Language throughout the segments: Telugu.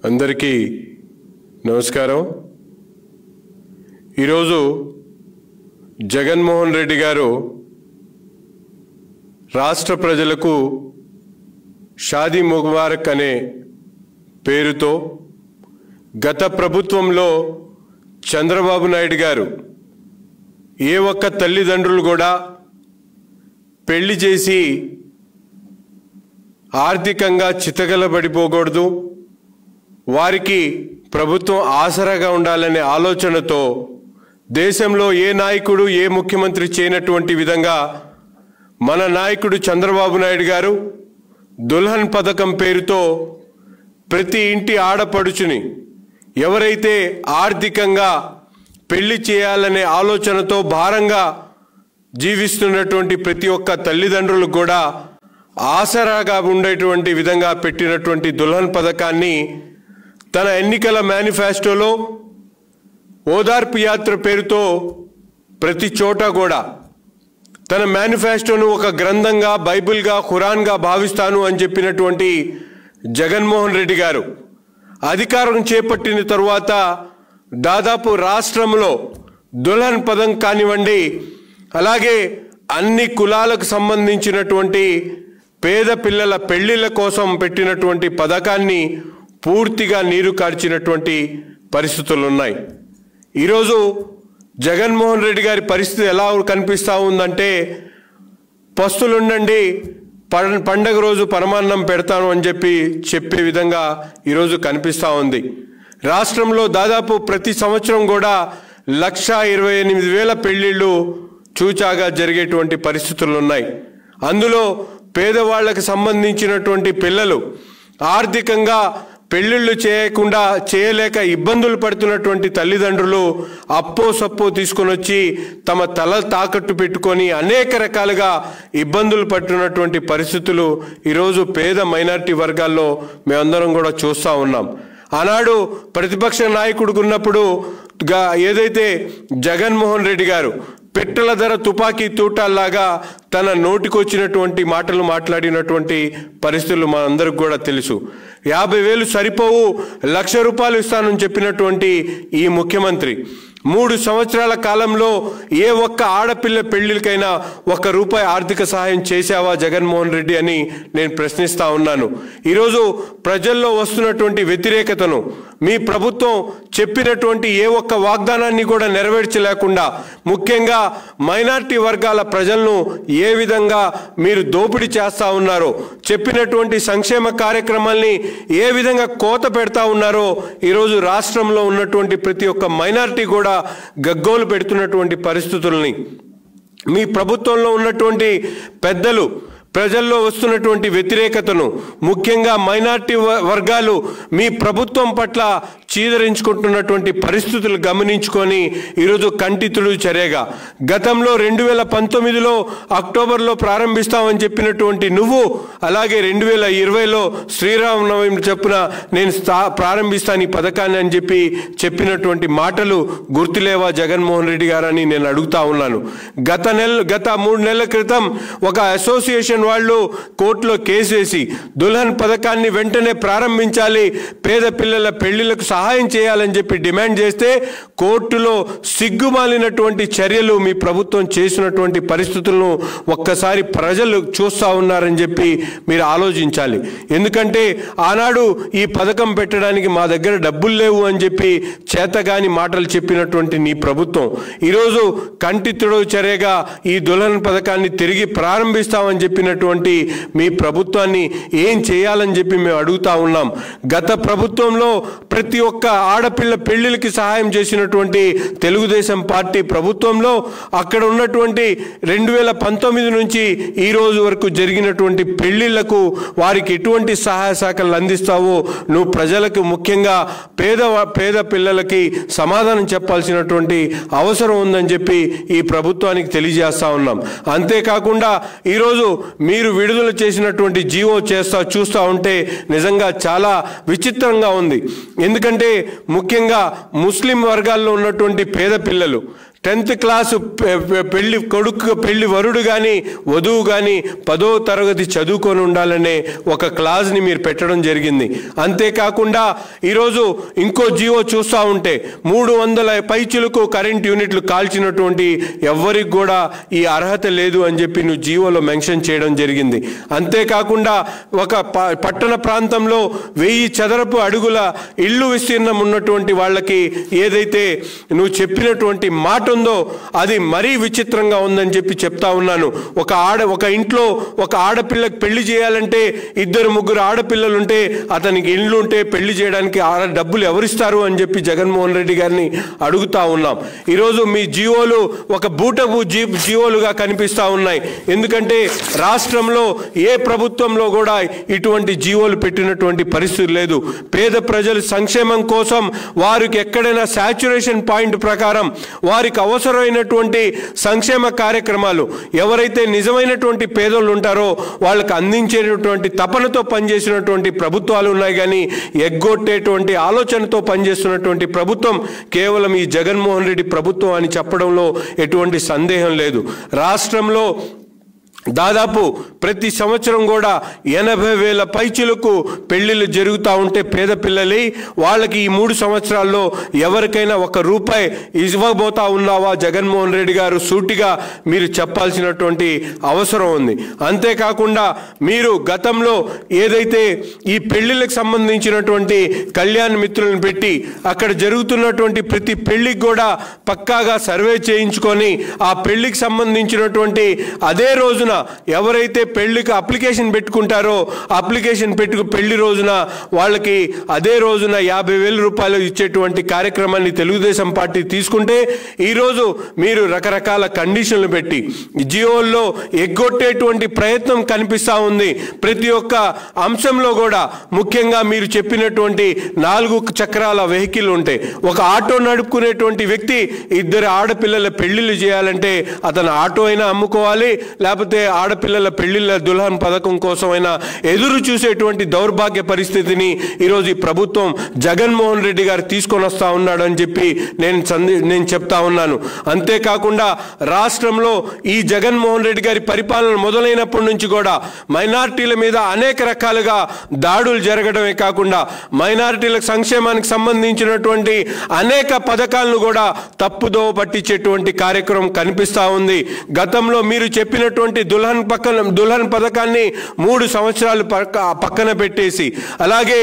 అందరికీ నమస్కారం ఈరోజు జగన్మోహన్ రెడ్డి గారు రాష్ట్ర ప్రజలకు షాదీ ముబారక్ అనే పేరుతో గత ప్రభుత్వంలో చంద్రబాబు నాయుడు గారు ఏ ఒక్క తల్లిదండ్రులు కూడా పెళ్లి చేసి ఆర్థికంగా చితగలబడిపోకూడదు వారికి ప్రభుత్వం ఆసరాగా ఉండాలనే ఆలోచనతో దేశంలో ఏ నాయకుడు ఏ ముఖ్యమంత్రి చేయనటువంటి విధంగా మన నాయకుడు చంద్రబాబు నాయుడు గారు దుల్హన్ పథకం పేరుతో ప్రతి ఇంటి ఆడపడుచుని ఎవరైతే ఆర్థికంగా పెళ్లి చేయాలనే ఆలోచనతో భారంగా జీవిస్తున్నటువంటి ప్రతి ఒక్క తల్లిదండ్రులకు కూడా ఆసరాగా ఉండేటువంటి విధంగా పెట్టినటువంటి దుల్హన్ పథకాన్ని తన ఎన్నికల మేనిఫెస్టోలో ఓదార్పు యాత్ర పేరుతో ప్రతి చోట కూడా తన మేనిఫెస్టోను ఒక గ్రంథంగా బైబిల్గా ఖురాన్గా భావిస్తాను అని చెప్పినటువంటి జగన్మోహన్ రెడ్డి గారు అధికారం చేపట్టిన తరువాత దాదాపు రాష్ట్రంలో దుల్హన్ పదం కానివ్వండి అలాగే అన్ని కులాలకు సంబంధించినటువంటి పేద పిల్లల పెళ్లిళ్ళ కోసం పెట్టినటువంటి పథకాన్ని పూర్తిగా నీరు కార్చినటువంటి పరిస్థితులు ఉన్నాయి ఈరోజు జగన్మోహన్ రెడ్డి గారి పరిస్థితి ఎలా కనిపిస్తూ ఉందంటే పస్తులుండండి పం- పండగ రోజు పరమాన్నం పెడతాను అని చెప్పి చెప్పే విధంగా ఈరోజు కనిపిస్తూ ఉంది రాష్ట్రంలో దాదాపు ప్రతి సంవత్సరం కూడా లక్ష ఇరవై ఎనిమిది వేల పెళ్లిళ్ళు చూచాగా జరిగేటువంటి పరిస్థితులు ఉన్నాయి అందులో పేదవాళ్లకు సంబంధించినటువంటి పిల్లలు ఆర్థికంగా పెళ్లిళ్ళు చేయకుండా చేయలేక ఇబ్బందులు పడుతున్నటువంటి తల్లిదండ్రులు అప్పో సప్పో తీసుకొని వచ్చి తమ తల తాకట్టు పెట్టుకొని అనేక రకాలుగా ఇబ్బందులు పడుతున్నటువంటి పరిస్థితులు ఈరోజు పేద మైనారిటీ వర్గాల్లో మేమందరం కూడా చూస్తూ ఉన్నాం ఆనాడు ప్రతిపక్ష నాయకుడికి ఉన్నప్పుడు గా- ఏదైతే జగన్మోహన్ రెడ్డి గారు పెట్టెల ధర తుపాకీ తూటాల్లాగా తన నోటికొచ్చినటువంటి మాటలు మాట్లాడినటువంటి పరిస్థితులు మనందరికి కూడా తెలుసు యాభై వేలు సరిపోవు లక్ష రూపాయలు ఇస్తానని చెప్పినటువంటి ఈ ముఖ్యమంత్రి మూడు సంవత్సరాల కాలంలో ఏ ఒక్క ఆడపిల్ల పెళ్లికైనా ఒక్క రూపాయి ఆర్థిక సహాయం చేశావా జగన్మోహన్ రెడ్డి అని నేను ప్రశ్నిస్తా ఉన్నాను ఈరోజు ప్రజల్లో వస్తున్నటువంటి వ్యతిరేకతను మీ ప్రభుత్వం చెప్పినటువంటి ఏ ఒక్క వాగ్దానాన్ని కూడా నెరవేర్చలేకుండా ముఖ్యంగా మైనారిటీ వర్గాల ప్రజలను ఏ విధంగా మీరు దోపిడీ చేస్తా ఉన్నారో చెప్పినటువంటి సంక్షేమ కార్యక్రమాల్ని ఏ విధంగా కోత పెడతా ఉన్నారో ఈరోజు రాష్ట్రంలో ఉన్నటువంటి ప్రతి ఒక్క మైనారిటీ కూడా గగ్గోలు పెడుతున్నటువంటి పరిస్థితుల్ని మీ ప్రభుత్వంలో ఉన్నటువంటి పెద్దలు ప్రజల్లో వస్తున్నటువంటి వ్యతిరేకతను ముఖ్యంగా మైనార్టీ వ- వర్గాలు మీ ప్రభుత్వం పట్ల చీదరించుకుంటున్నటువంటి పరిస్థితులు గమనించుకొని ఈరోజు కంటితుడు చర్యగా గతంలో రెండు వేల పంతొమ్మిదిలో అక్టోబర్లో ప్రారంభిస్తామని చెప్పినటువంటి నువ్వు అలాగే రెండు వేల ఇరవైలో శ్రీరామనవమి చెప్పున నేను స్థా ప్రారంభిస్తాను ఈ పథకాన్ని అని చెప్పి చెప్పినటువంటి మాటలు గుర్తులేవా జగన్మోహన్ రెడ్డి గారని నేను అడుగుతా ఉన్నాను గత నెల గత మూడు నెలల క్రితం ఒక అసోసియేషన్ వాళ్ళు కోర్టులో కేసు వేసి దుల్హన్ పథకాన్ని వెంటనే ప్రారంభించాలి పేద పిల్లల పెళ్లిళ్లకు సహాయం చేయాలని చెప్పి డిమాండ్ చేస్తే కోర్టులో సిగ్గుమాలినటువంటి చర్యలు మీ ప్రభుత్వం చేసినటువంటి పరిస్థితులను ఒక్కసారి ప్రజలు చూస్తూ ఉన్నారని చెప్పి మీరు ఆలోచించాలి ఎందుకంటే ఆనాడు ఈ పథకం పెట్టడానికి మా దగ్గర డబ్బులు లేవు అని చెప్పి చేతగాని మాటలు చెప్పినటువంటి నీ ప్రభుత్వం ఈరోజు కంటి తుడవు చర్యగా ఈ దుల్హన్ పథకాన్ని తిరిగి ప్రారంభిస్తామని చెప్పినటువంటి మీ ప్రభుత్వాన్ని ఏం చేయాలని చెప్పి మేము అడుగుతా ఉన్నాం గత ప్రభుత్వంలో ప్రతి ఒక్క ఆడపిల్ల పెళ్లిళ్ళకి సహాయం చేసినటువంటి తెలుగుదేశం పార్టీ ప్రభుత్వంలో అక్కడ ఉన్నటువంటి రెండు వేల పంతొమ్మిది నుంచి ఈ రోజు వరకు జరిగినటువంటి పెళ్లిళ్లకు వారికి ఎటువంటి సహాయ శాఖలు అందిస్తావో నువ్వు ప్రజలకు ముఖ్యంగా పేద పేద పిల్లలకి సమాధానం చెప్పాల్సినటువంటి అవసరం ఉందని చెప్పి ఈ ప్రభుత్వానికి తెలియజేస్తా ఉన్నాం అంతేకాకుండా ఈరోజు మీరు విడుదల చేసినటువంటి జీవో చేస్తా చూస్తూ ఉంటే నిజంగా చాలా విచిత్రంగా ఉంది ఎందుకంటే ముఖ్యంగా ముస్లిం వర్గాల్లో ఉన్నటువంటి పేద పిల్లలు టెన్త్ క్లాసు పె- పె- పెళ్లి కొడుకు పెళ్లి వరుడు కానీ వధువు కానీ పదో తరగతి చదువుకొని ఉండాలనే ఒక క్లాజ్ని మీరు పెట్టడం జరిగింది అంతేకాకుండా ఈరోజు ఇంకో జీవో చూస్తూ ఉంటే మూడు వందల పైచులకు కరెంట్ యూనిట్లు కాల్చినటువంటి ఎవ్వరికి కూడా ఈ అర్హత లేదు అని చెప్పి నువ్వు జీవోలో మెన్షన్ చేయడం జరిగింది అంతేకాకుండా ఒక ప- పట్టణ ప్రాంతంలో వెయ్యి చదరపు అడుగుల ఇల్లు విస్తీర్ణం ఉన్నటువంటి వాళ్ళకి ఏదైతే నువ్వు చెప్పినటువంటి మాట ఉందో అది మరీ విచిత్రంగా ఉందని చెప్పి చెప్తా ఉన్నాను ఒక ఆడ ఒక ఇంట్లో ఒక ఆడపిల్లకి పెళ్లి చేయాలంటే ఇద్దరు ముగ్గురు ఆడపిల్లలు ఉంటే అతనికి ఇల్లు ఉంటే పెళ్లి చేయడానికి ఆ డబ్బులు ఎవరిస్తారు అని చెప్పి జగన్మోహన్ రెడ్డి గారిని అడుగుతా ఉన్నాం ఈరోజు మీ జీవోలు ఒక బూటపు జీ జీవోలుగా కనిపిస్తా ఉన్నాయి ఎందుకంటే రాష్ట్రంలో ఏ ప్రభుత్వంలో కూడా ఇటువంటి జీవోలు పెట్టినటువంటి పరిస్థితి లేదు పేద ప్రజల సంక్షేమం కోసం వారికి ఎక్కడైనా శాచురేషన్ పాయింట్ ప్రకారం వారికి అవసరమైనటువంటి సంక్షేమ కార్యక్రమాలు ఎవరైతే నిజమైనటువంటి పేదోళ్ళు ఉంటారో వాళ్ళకి అందించేటటువంటి తపనతో పనిచేసినటువంటి ప్రభుత్వాలు ఉన్నాయి కానీ ఎగ్గొట్టేటువంటి ఆలోచనతో పనిచేస్తున్నటువంటి ప్రభుత్వం కేవలం ఈ జగన్మోహన్ రెడ్డి ప్రభుత్వం అని చెప్పడంలో ఎటువంటి సందేహం లేదు రాష్ట్రంలో దాదాపు ప్రతి సంవత్సరం కూడా ఎనభై వేల పైచులకు పెళ్లిళ్ళు జరుగుతూ ఉంటే పేద పిల్లలి వాళ్ళకి ఈ మూడు సంవత్సరాల్లో ఎవరికైనా ఒక రూపాయి ఇవ్వబోతా ఉన్నావా జగన్మోహన్ రెడ్డి గారు సూటిగా మీరు చెప్పాల్సినటువంటి అవసరం ఉంది అంతేకాకుండా మీరు గతంలో ఏదైతే ఈ పెళ్లిళ్ళకి సంబంధించినటువంటి కళ్యాణ మిత్రులను పెట్టి అక్కడ జరుగుతున్నటువంటి ప్రతి పెళ్లికి కూడా పక్కాగా సర్వే చేయించుకొని ఆ పెళ్లికి సంబంధించినటువంటి అదే రోజున ఎవరైతే పెళ్లికి అప్లికేషన్ పెట్టుకుంటారో అప్లికేషన్ పెట్టుకు పెళ్లి రోజున వాళ్ళకి అదే రోజున యాభై వేల రూపాయలు ఇచ్చేటువంటి కార్యక్రమాన్ని తెలుగుదేశం పార్టీ తీసుకుంటే ఈరోజు మీరు రకరకాల కండిషన్లు పెట్టి జియోల్లో ఎగ్గొట్టేటువంటి ప్రయత్నం కనిపిస్తూ ఉంది ప్రతి ఒక్క అంశంలో కూడా ముఖ్యంగా మీరు చెప్పినటువంటి నాలుగు చక్రాల వెహికల్ ఉంటాయి ఒక ఆటో నడుపుకునేటువంటి వ్యక్తి ఇద్దరు ఆడపిల్లల పెళ్లిళ్ళు చేయాలంటే అతను ఆటో అయినా అమ్ముకోవాలి లేకపోతే ఆడపిల్లల పెళ్లిళ్ళ దుల్హన్ పథకం కోసమైనా ఎదురు చూసేటువంటి దౌర్భాగ్య పరిస్థితిని ఈరోజు ఈ ప్రభుత్వం జగన్మోహన్ రెడ్డి గారు తీసుకొని వస్తా ఉన్నాడు అని చెప్పి నేను సందే నేను చెప్తా ఉన్నాను అంతేకాకుండా రాష్ట్రంలో ఈ జగన్మోహన్ రెడ్డి గారి పరిపాలన మొదలైనప్పటి నుంచి కూడా మైనారిటీల మీద అనేక రకాలుగా దాడులు జరగడమే కాకుండా మైనారిటీల సంక్షేమానికి సంబంధించినటువంటి అనేక పథకాలను కూడా తప్పుదోవ పట్టించేటువంటి కార్యక్రమం కనిపిస్తా ఉంది గతంలో మీరు చెప్పినటువంటి దుల్హన్ పక్కన దుల్హన్ పథకాన్ని మూడు సంవత్సరాలు పక్క పక్కన పెట్టేసి అలాగే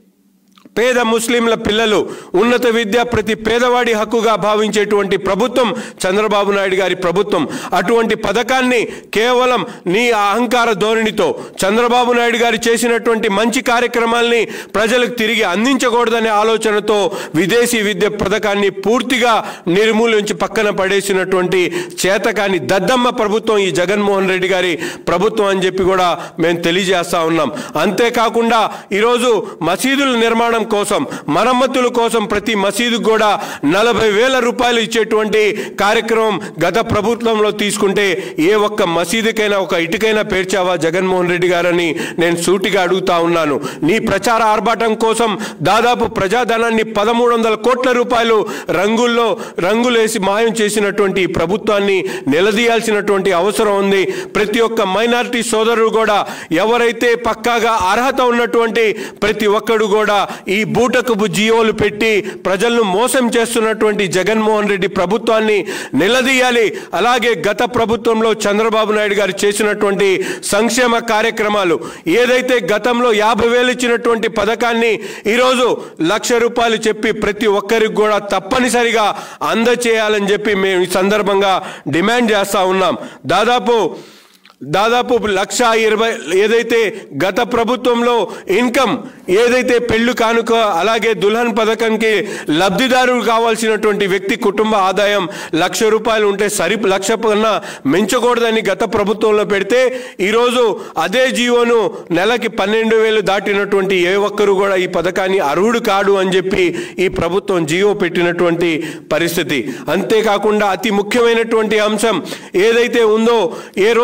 పేద ముస్లింల పిల్లలు ఉన్నత విద్య ప్రతి పేదవాడి హక్కుగా భావించేటువంటి ప్రభుత్వం చంద్రబాబు నాయుడు గారి ప్రభుత్వం అటువంటి పథకాన్ని కేవలం నీ అహంకార ధోరణితో చంద్రబాబు నాయుడు గారు చేసినటువంటి మంచి కార్యక్రమాల్ని ప్రజలకు తిరిగి అందించకూడదనే ఆలోచనతో విదేశీ విద్య పథకాన్ని పూర్తిగా నిర్మూలించి పక్కన పడేసినటువంటి చేతకాని దద్దమ్మ ప్రభుత్వం ఈ జగన్మోహన్ రెడ్డి గారి ప్రభుత్వం అని చెప్పి కూడా మేము తెలియజేస్తా ఉన్నాం అంతేకాకుండా ఈరోజు మసీదుల నిర్మాణం కోసం మరమ్మతుల కోసం ప్రతి మసీదుకు కూడా నలభై వేల రూపాయలు ఇచ్చేటువంటి కార్యక్రమం గత ప్రభుత్వంలో తీసుకుంటే ఏ ఒక్క మసీదుకైనా ఒక ఇటుకైనా పేర్చావా జగన్మోహన్ రెడ్డి గారని నేను సూటిగా అడుగుతా ఉన్నాను నీ ప్రచార ఆర్భాటం కోసం దాదాపు ప్రజాధనాన్ని పదమూడు వందల కోట్ల రూపాయలు రంగుల్లో రంగులేసి మాయం చేసినటువంటి ఈ ప్రభుత్వాన్ని నిలదీయాల్సినటువంటి అవసరం ఉంది ప్రతి ఒక్క మైనారిటీ సోదరుడు కూడా ఎవరైతే పక్కాగా అర్హత ఉన్నటువంటి ప్రతి ఒక్కడు కూడా ఈ బూటకపు జియోలు పెట్టి ప్రజలను మోసం చేస్తున్నటువంటి జగన్మోహన్ రెడ్డి ప్రభుత్వాన్ని నిలదీయాలి అలాగే గత ప్రభుత్వంలో చంద్రబాబు నాయుడు గారు చేసినటువంటి సంక్షేమ కార్యక్రమాలు ఏదైతే గతంలో యాభై వేలు ఇచ్చినటువంటి పథకాన్ని ఈరోజు లక్ష రూపాయలు చెప్పి ప్రతి ఒక్కరికి కూడా తప్పనిసరిగా అందచేయాలని చెప్పి మేము ఈ సందర్భంగా డిమాండ్ చేస్తా ఉన్నాం దాదాపు దాదాపు లక్ష ఇరవై ఏదైతే గత ప్రభుత్వంలో ఇన్కమ్ ఏదైతే పెళ్లి కానుక అలాగే దుల్హన్ పథకంకి లబ్ధిదారుడు కావాల్సినటువంటి వ్యక్తి కుటుంబ ఆదాయం లక్ష రూపాయలు ఉంటే సరి లక్ష కన్నా మించకూడదని గత ప్రభుత్వంలో పెడితే ఈరోజు అదే జీవోను నెలకి పన్నెండు వేలు దాటినటువంటి ఏ ఒక్కరు కూడా ఈ పథకాన్ని అర్హుడు కాడు అని చెప్పి ఈ ప్రభుత్వం జీవో పెట్టినటువంటి పరిస్థితి అంతేకాకుండా అతి ముఖ్యమైనటువంటి అంశం ఏదైతే ఉందో ఏ రోజు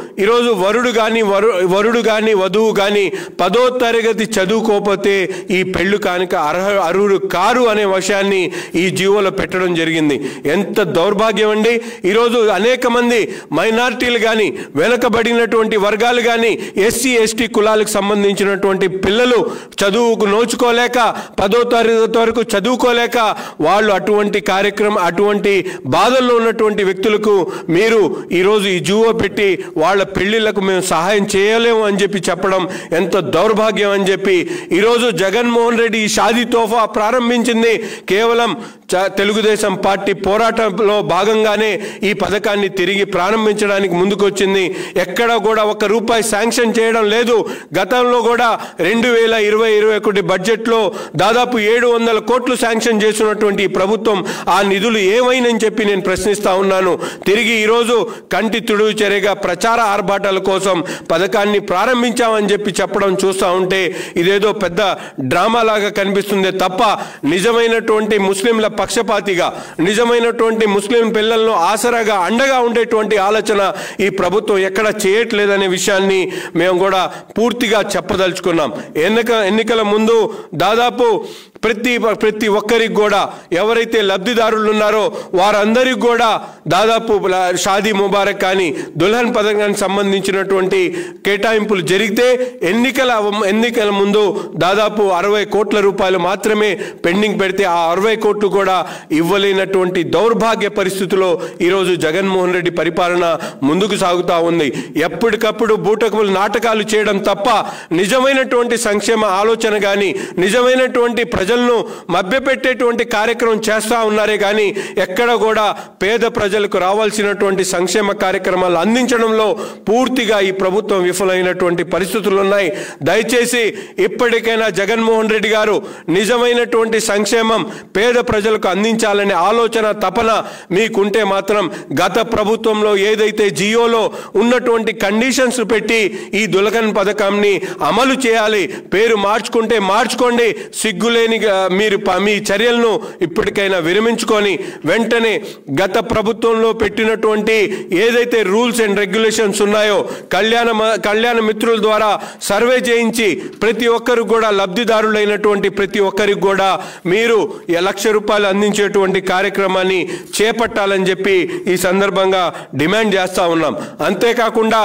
ఈరోజు వరుడు కానీ వరు వరుడు కానీ వధువు కానీ పదో తరగతి చదువుకోకపోతే ఈ పెళ్ళు కానుక అర్హ అర్హుడు కారు అనే విషయాన్ని ఈ జీవోలో పెట్టడం జరిగింది ఎంత దౌర్భాగ్యం అండి ఈరోజు అనేక మంది మైనారిటీలు కానీ వెనుకబడినటువంటి వర్గాలు కానీ ఎస్సీ ఎస్టీ కులాలకు సంబంధించినటువంటి పిల్లలు చదువుకు నోచుకోలేక పదో తరగతి వరకు చదువుకోలేక వాళ్ళు అటువంటి కార్యక్రమం అటువంటి బాధల్లో ఉన్నటువంటి వ్యక్తులకు మీరు ఈరోజు ఈ జూవో పెట్టి వాళ్ళ పెళ్లిళ్లకు మేము సహాయం చేయలేము అని చెప్పి చెప్పడం ఎంత దౌర్భాగ్యం అని చెప్పి ఈరోజు జగన్మోహన్ రెడ్డి ఈ షాదీ తోఫా ప్రారంభించింది కేవలం చ- తెలుగుదేశం పార్టీ పోరాటంలో భాగంగానే ఈ పథకాన్ని తిరిగి ప్రారంభించడానికి ముందుకొచ్చింది ఎక్కడ కూడా ఒక రూపాయి శాంక్షన్ చేయడం లేదు గతంలో కూడా రెండు వేల ఇరవై ఇరవై ఒకటి బడ్జెట్లో దాదాపు ఏడు వందల కోట్లు శాంక్షన్ చేసినటువంటి ఈ ప్రభుత్వం ఆ నిధులు ఏమైనని చెప్పి నేను ప్రశ్నిస్తా ఉన్నాను తిరిగి ఈరోజు కంటి తుడువు చర్యగా ప్రచార ఆర్భాటాల కోసం పథకాన్ని ప్రారంభించామని చెప్పి చెప్పడం చూస్తూ ఉంటే ఇదేదో పెద్ద డ్రామా లాగా కనిపిస్తుంది తప్ప నిజమైనటువంటి ముస్లింల పక్షపాతిగా నిజమైనటువంటి ముస్లిం పిల్లలను ఆసరాగా అండగా ఉండేటువంటి ఆలోచన ఈ ప్రభుత్వం ఎక్కడ చేయట్లేదనే విషయాన్ని మేము కూడా పూర్తిగా చెప్పదలుచుకున్నాం ఎన్నిక ఎన్నికల ముందు దాదాపు ప్రతి ప్రతి ఒక్కరికి కూడా ఎవరైతే లబ్ధిదారులు ఉన్నారో వారందరికి కూడా దాదాపు ల- షాదీ ముబారక్ కానీ దుల్హన్ పథకానికి సంబంధించినటువంటి కేటాయింపులు జరిగితే ఎన్నికల ఎన్నికల ముందు దాదాపు అరవై కోట్ల రూపాయలు మాత్రమే పెండింగ్ పెడితే ఆ అరవై కోట్లు కూడా ఇవ్వలేనటువంటి దౌర్భాగ్య పరిస్థితిలో ఈరోజు జగన్మోహన్ రెడ్డి పరిపాలన ముందుకు సాగుతూ ఉంది ఎప్పటికప్పుడు బూటకములు నాటకాలు చేయడం తప్ప నిజమైనటువంటి సంక్షేమ ఆలోచన కానీ నిజమైనటువంటి ప్రజలను మభ్యపెట్టేటువంటి కార్యక్రమం చేస్తూ ఉన్నారే కానీ ఎక్కడ కూడా పేద ప్రజలకు రావాల్సినటువంటి సంక్షేమ కార్యక్రమాలు అందించడంలో పూర్తిగా ఈ ప్రభుత్వం విఫలమైనటువంటి పరిస్థితులు ఉన్నాయి దయచేసి ఇప్పటికైనా జగన్మోహన్ రెడ్డి గారు నిజమైనటువంటి సంక్షేమం పేద ప్రజలకు అందించాలనే ఆలోచన తపన మీకుంటే మాత్రం గత ప్రభుత్వంలో ఏదైతే జియోలో ఉన్నటువంటి కండిషన్స్ పెట్టి ఈ దులగన్ పథకాన్ని అమలు చేయాలి పేరు మార్చుకుంటే మార్చుకోండి సిగ్గులేని ఆ, మీరు ప- మీ చర్యలను ఇప్పటికైనా విరమించుకొని వెంటనే గత ప్రభుత్వంలో పెట్టినటువంటి ఏదైతే రూల్స్ అండ్ రెగ్యులేషన్స్ ఉన్నాయో కళ్యాణ మ- కళ్యాణ మిత్రుల ద్వారా సర్వే చేయించి ప్రతి ఒక్కరు కూడా లబ్ధిదారులైనటువంటి ప్రతి ఒక్కరికి కూడా మీరు ఈ లక్ష రూపాయలు అందించేటువంటి కార్యక్రమాన్ని చేపట్టాలని చెప్పి ఈ సందర్భంగా డిమాండ్ చేస్తా ఉన్నాం అంతేకాకుండా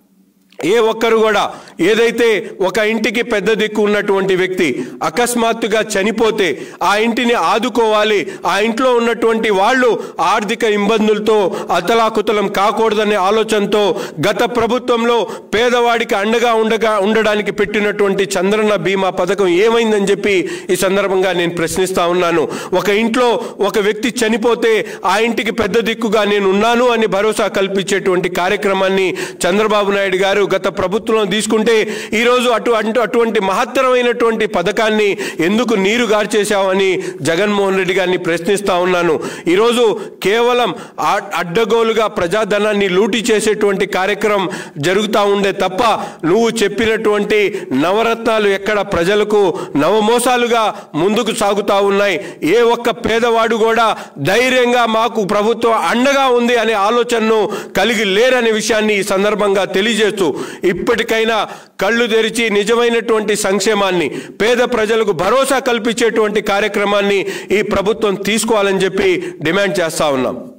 ఏ ఒక్కరు కూడా ఏదైతే ఒక ఇంటికి పెద్ద దిక్కు ఉన్నటువంటి వ్యక్తి అకస్మాత్తుగా చనిపోతే ఆ ఇంటిని ఆదుకోవాలి ఆ ఇంట్లో ఉన్నటువంటి వాళ్ళు ఆర్థిక ఇబ్బందులతో అతలాకుతలం కాకూడదనే ఆలోచనతో గత ప్రభుత్వంలో పేదవాడికి అండగా ఉండగా ఉండడానికి పెట్టినటువంటి చంద్రన్న బీమా పథకం ఏమైందని చెప్పి ఈ సందర్భంగా నేను ప్రశ్నిస్తా ఉన్నాను ఒక ఇంట్లో ఒక వ్యక్తి చనిపోతే ఆ ఇంటికి పెద్ద దిక్కుగా నేను ఉన్నాను అని భరోసా కల్పించేటువంటి కార్యక్రమాన్ని చంద్రబాబు నాయుడు గారు గత ప్రభుత్వంలో తీసుకుంటే ఈరోజు అటు అటు అటువంటి మహత్తరమైనటువంటి పథకాన్ని ఎందుకు నీరు గార్చేశావని జగన్మోహన్ రెడ్డి గారిని ప్రశ్నిస్తా ఉన్నాను ఈరోజు కేవలం ఆ- అడ్డగోలుగా ప్రజాధనాన్ని లూటీ చేసేటువంటి కార్యక్రమం జరుగుతూ ఉండే తప్ప నువ్వు చెప్పినటువంటి నవరత్నాలు ఎక్కడ ప్రజలకు నవమోసాలుగా ముందుకు సాగుతూ ఉన్నాయి ఏ ఒక్క పేదవాడు కూడా ధైర్యంగా మాకు ప్రభుత్వం అండగా ఉంది అనే ఆలోచనను కలిగి లేరనే విషయాన్ని ఈ సందర్భంగా తెలియజేస్తూ ఇప్పటికైనా కళ్ళు తెరిచి నిజమైనటువంటి సంక్షేమాన్ని పేద ప్రజలకు భరోసా కల్పించేటువంటి కార్యక్రమాన్ని ఈ ప్రభుత్వం తీసుకోవాలని చెప్పి డిమాండ్ చేస్తా ఉన్నాం